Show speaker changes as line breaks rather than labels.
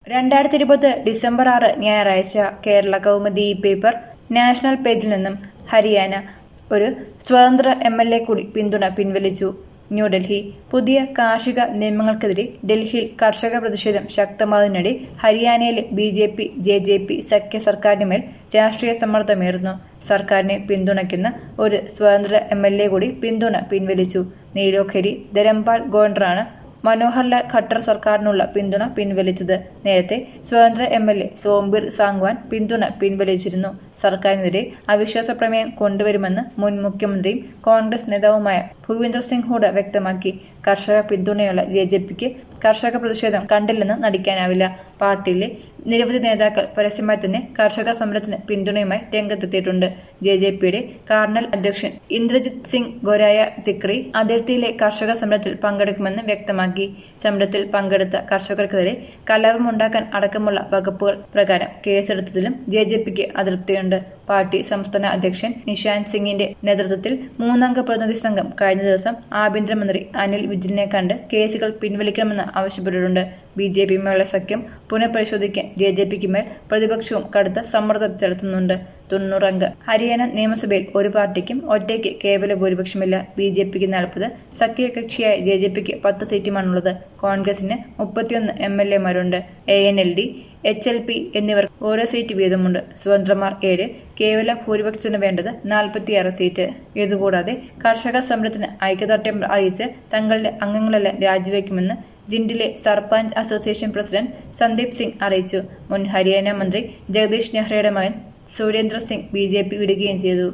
രണ്ടായിരത്തി ഇരുപത് ഡിസംബർ ആറ് ഞായറാഴ്ച കേരള കൗമുദി ഈ പേപ്പർ നാഷണൽ പേജിൽ നിന്നും ഹരിയാന ഒരു സ്വതന്ത്ര എം എൽ എ കൂടി പിന്തുണ പിൻവലിച്ചു ന്യൂഡൽഹി പുതിയ കാർഷിക നിയമങ്ങൾക്കെതിരെ ഡൽഹിയിൽ കർഷക പ്രതിഷേധം ശക്തമാകുന്നതിനിടെ ഹരിയാനയിലെ B J P J J P സഖ്യ സർക്കാരിന് മേൽ രാഷ്ട്രീയ സമ്മർദ്ദമേറുന്നു സർക്കാരിനെ പിന്തുണയ്ക്കുന്ന ഒരു സ്വതന്ത്ര എം എൽ എ കൂടി പിന്തുണ പിൻവലിച്ചു നീലോഖരി ധരംപാൽ ഗോണ്ട്രാണ് മനോഹർലാൽ ഖട്ടർ സർക്കാരിനുള്ള പിന്തുണ പിൻവലിച്ചത് നേരത്തെ സ്വതന്ത്ര M L A Sombir Sangwan പിന്തുണ പിൻവലിച്ചിരുന്നു സർക്കാരിനെതിരെ അവിശ്വാസ പ്രമേയം കൊണ്ടുവരുമെന്ന് മുൻ മുഖ്യമന്ത്രിയും കോൺഗ്രസ് നേതാവുമായ ഭൂപീന്ദർ സിംഗ് ഹൂഡ വ്യക്തമാക്കി കർഷക പിന്തുണയുള്ള ജെ ജെ പിക്ക് കർഷക പ്രതിഷേധം കണ്ടില്ലെന്ന് നടിക്കാനാവില്ല പാർട്ടിയിലെ നിരവധി നേതാക്കൾ പരസ്യമായി തന്നെ കർഷക സമരത്തിന് പിന്തുണയുമായി രംഗത്തെത്തിയിട്ടുണ്ട് ജെ ജെ പിയുടെ കാർണൽ അധ്യക്ഷൻ ഇന്ദ്രജിത് സിംഗ് ഗൊരായ തിക്രി അതിർത്തിയിലെ കർഷക സമരത്തിൽ പങ്കെടുക്കുമെന്ന് വ്യക്തമാക്കി സമരത്തിൽ പങ്കെടുത്ത കർഷകർക്കെതിരെ കലാപമുണ്ടാക്കാൻ അടക്കമുള്ള വകുപ്പുകൾ പ്രകാരം കേസെടുത്തതിലും ജെ ജെ പിക്ക് അതൃപ്തിയുണ്ട് പാർട്ടി സംസ്ഥാന അധ്യക്ഷൻ നിഷാന്ത് സിംഗിന്റെ നേതൃത്വത്തിൽ മൂന്നംഗ പ്രതിനിധി സംഘം കഴിഞ്ഞ ദിവസം ആഭ്യന്തരമന്ത്രി അനിൽ വിജിലിനെ കണ്ട് കേസുകൾ പിൻവലിക്കണമെന്ന് ആവശ്യപ്പെട്ടിട്ടുണ്ട് ബി ജെ പിയുമായുള്ള സഖ്യം പുനഃപരിശോധിക്കാൻ ജെ ജെ പിക്ക് മേൽ പ്രതിപക്ഷവും കടുത്ത സമ്മർദ്ദം ചെലുത്തുന്നുണ്ട് തൊണ്ണൂറംഗ ഹരിയാന നിയമസഭയിൽ ഒരു പാർട്ടിക്കും ഒറ്റയ്ക്ക് കേവല ഭൂരിപക്ഷമില്ല ബി ജെ പിക്ക് നാൽപ്പത് സഖ്യകക്ഷിയായ ജെ ജെ പിക്ക് പത്ത് സീറ്റുമാണുള്ളത് കോൺഗ്രസിന് മുപ്പത്തിയൊന്ന് എം എൽ എമാരുണ്ട് A N L D H L P എന്നിവർ ഓരോ സീറ്റ് വീതമുണ്ട് സ്വതന്ത്രമാർ ഏഴ് കേവല ഭൂരിപക്ഷത്തിന് വേണ്ടത് നാൽപ്പത്തിയാറ് സീറ്റ് ഇതുകൂടാതെ കർഷക സമരത്തിന് ഐക്യദാർഢ്യം അറിയിച്ച് തങ്ങളുടെ അംഗങ്ങളെല്ലാം രാജിവെക്കുമെന്ന് ജിൻഡിലെ സർപഞ്ച് അസോസിയേഷൻ പ്രസിഡന്റ് സന്ദീപ് സിംഗ് അറിയിച്ചു മുൻ ഹരിയാന മന്ത്രി ജഗദീഷ് നെഹ്റയുടെ മകൻ Surendra Singh B J P വിടുകയും ചെയ്തു